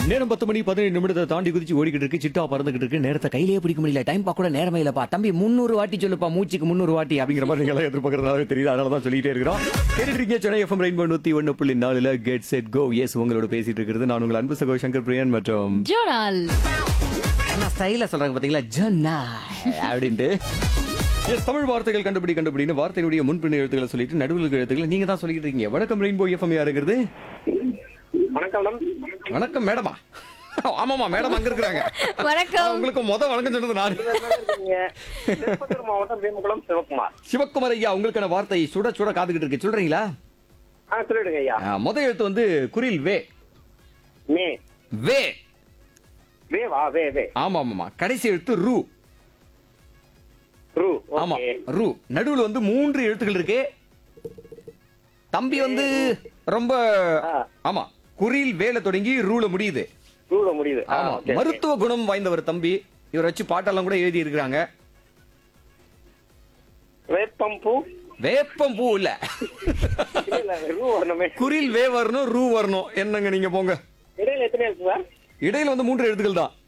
நேரம் பத்து மணி பதினேழு நிமிடத்தை தாண்டி குதிச்சு ஓடிக்கிட்டு இருக்கு சிட்டா பறந்துகிட்டு இருக்கு நேரத்தை கையிலேயே பிடிக்க முடியல டைம் பார்க்க கூட நேரமே இல்லப்பா தம்பி முந்நூறு வாட்டி சொல்லுப்பா மூச்சுக்கு முந்நூறு வாட்டி அப்படிங்கிற மாதிரி நீங்க எல்லாம் எதிர்பார்க்கறதாவே தெரியுது அதனால தான் சொல்லிட்டே இருக்கிறோம் கேட்டுட்டு இருக்கீங்க சென்னை எஃப்எம் ரெயின்போ நூத்தி ஒன்னு புள்ளி நாலுல கெட் செட் கோ எஸ் உங்களோட பேசிட்டு இருக்கிறது நான் உங்கள் அன்பு சகோ சங்கர் பிரியன் மற்றும் ஜோனால் என்ன ஸ்டைல சொல்றாங்க பாத்தீங்களா ஜன்னா அப்படின்ட்டு எஸ் தமிழ் வார்த்தைகள் கண்டுபிடி கண்டுபிடின்னு வார்த்தையினுடைய முன்பின் எழுத்துக்களை சொல்லிட்டு நடுவில் இருக்கிற எழுத்துக்களை நீங்க தான் சொல்லிட்டு இருக்கீங்க வணக்கம் ரெயின்போ எஃப்எம் யாருங்கிறது வணக்கம் மேடம் வணக்கம் மேடமா ஆமாமா மேடம் அங்க இருக்கிறாங்க வணக்கம் உங்களுக்கு முத வணக்கம் சொன்னது நான் இருக்கீங்க திருப்பத்தூர் மாவட்டம் வேமுகுளம் சிவகுமார் சிவக்குமார் ஐயா உங்களுக்கான வார்த்தை சுட சுட காத்துக்கிட்டு இருக்கு சொல்றீங்களா ஆ சொல்லிடுங்க ஐயா ஆ, முத எழுத்து வந்து குரில் வே மே வே வே வா வே வே ஆமா ஆமாமா கடைசி எழுத்து ரூ ரூ ஆமா ஓகே ரூ நடுவுல வந்து மூன்று எழுத்துக்கள் இருக்கு தம்பி வந்து ரொம்ப ஆ. ஆமா குரில் வேல தொடங்கி ரூல முடியுது ரூல முடியுது ஆ, ஆமா ஓகே, ஓகே. மருத்துவ குணம் வாய்ந்தவர் தம்பி இவரை வச்சு பாட்டெல்லாம் கூட எழுதி இருக்கிறாங்க வேப்பம் பூ வேப்பம் பூ இல்ல இல்ல, இல்ல, ரூ வரணுமே குரில் வே வரணும் ரூ வரணும் என்னங்க நீங்க போங்க இடையில எத்தனை இருக்கு சார் இடையில வந்து மூன்று எழுத்துக்கள் தான்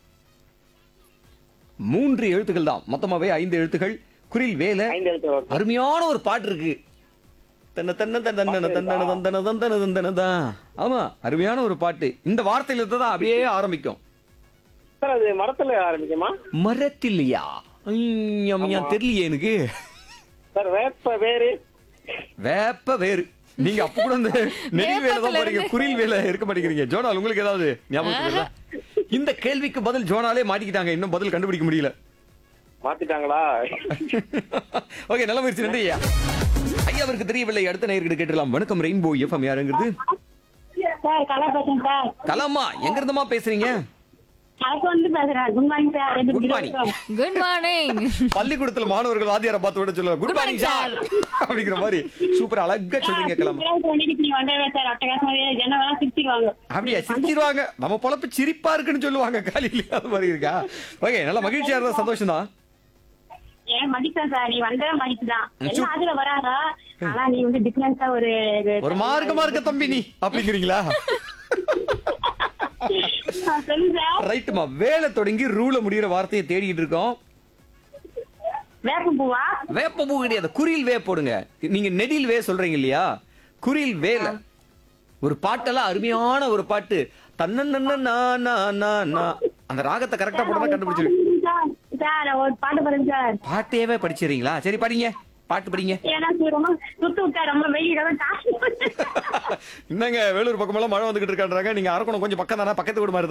மூன்று எழுத்துக்கள் தான் மொத்தமாவே ஐந்து எழுத்துக்கள் குரில் வேல ஐந்து எழுத்து வரும் அருமையான ஒரு பாட்டு இருக்கு தன்ன தன்ன தந்தன தந்தன தந்தன தந்தன தந்தன தான் ஆமா அருமையான ஒரு பாட்டு இந்த வார்த்தையில இருந்து தான் அப்படியே ஆரம்பிக்கும் சார் அது மரத்துல ஆரம்பிக்குமா மரத்தில்லையா ஐயா தெரியலையே எனக்கு சார் வேப்ப வேறு வேப்ப வேறு நீங்க அப்ப கூட இந்த நெல் வேலை தான் படிக்க குரில் வேலை இருக்க மாட்டேங்கிறீங்க ஜோனால் உங்களுக்கு ஏதாவது ஞாபகம் இருக்குதா? இந்த கேள்விக்கு பதில் ஜோனாலே மாட்டிக்கிட்டாங்க இன்னும் பதில் கண்டுபிடிக்க முடியல மாத்திட்டாங்களா ஓகே நல்ல முயற்சி நன்றி ஐயா ஐயாவிற்கு தெரியவில்லை அடுத்த நேயர்கிட்ட கேட்டுலாம் வணக்கம் ரெயின்போ எஃப்எம் யாருங்கிறது சார் கலா பேசுறேன் சார் கலாமா எங்க இருந்துமா பேசுறீங்க கலக்கு வந்து பேசுறேன் குட் மார்னிங் சார் ரெண்டு குட் பேரும் மார்னிங் இருக்கோம். குட் மார்னிங் பள்ளிக்கூடத்துல மாணவர்கள் வாத்தியார பார்த்து விட சொல்லுவாங்க குட் மார்னிங் சார் அப்படிங்கிற மாதிரி சூப்பர் அழகா சொல்றீங்க கலாமா கிளாஸ் வந்துட்டு நீ வந்தவே சார் அட்டகாசமாவே ஜனவெல்லாம் சிரிச்சிருவாங்க அப்படியா சிரிச்சிருவாங்க நம்ம பொழப்பு சிரிப்பா இருக்குன்னு சொல்லுவாங்க காலையில அது மாதிரி இருக்கா ஓகே நல்ல மகிழ்ச்சியா இருந்தா சந்தோஷம் தான் ஏன் மதிப்பேன் சார் நீ வந்தவே மதிப்புதான் சுப். எல்லாம் அதுல வராதா ஆனா நீ வந்து டிஃபரன்ஸா ஒரு ஒரு மார்க்கமா இருக்க தம்பி நீ அப்படிங்கிறீங்களா ஆ, சொல்லுங்க சார் ரைட்டுமா வேலை தொடங்கி ரூல முடியிற வார்த்தையை தேடிட்டு இருக்கோம் வேப்பம் பூவா வேப்ப பூ கிடையாது குரில் வே போடுங்க நீங்க நெடில் வே சொல்றீங்க இல்லையா குரில் வேல ஒரு பாட்டெல்லாம் அருமையான ஒரு பாட்டு தன்னன்னா அந்த ராகத்தை கரெக்டா போட்டா கண்டுபிடிச்சிரு சார் சார் ஒரு பாட்டு பாருங்க சார் பாட்டையவே படிச்சிடுறீங்களா சரி படிங்க பாட்டு படிங்க ஏன்னா சார் ரொம்ப சுத்து விட்டா ரொம்ப வெயில் ரொம்ப காசு என்னங்க வேலூர் பக்கமெல்லாம் மழை வந்துகிட்டு இருக்கான்றாங்க நீங்க அரக்கணும் கொஞ்சம் பக்கம் தானே பக்கத்து வீடு மாதிரி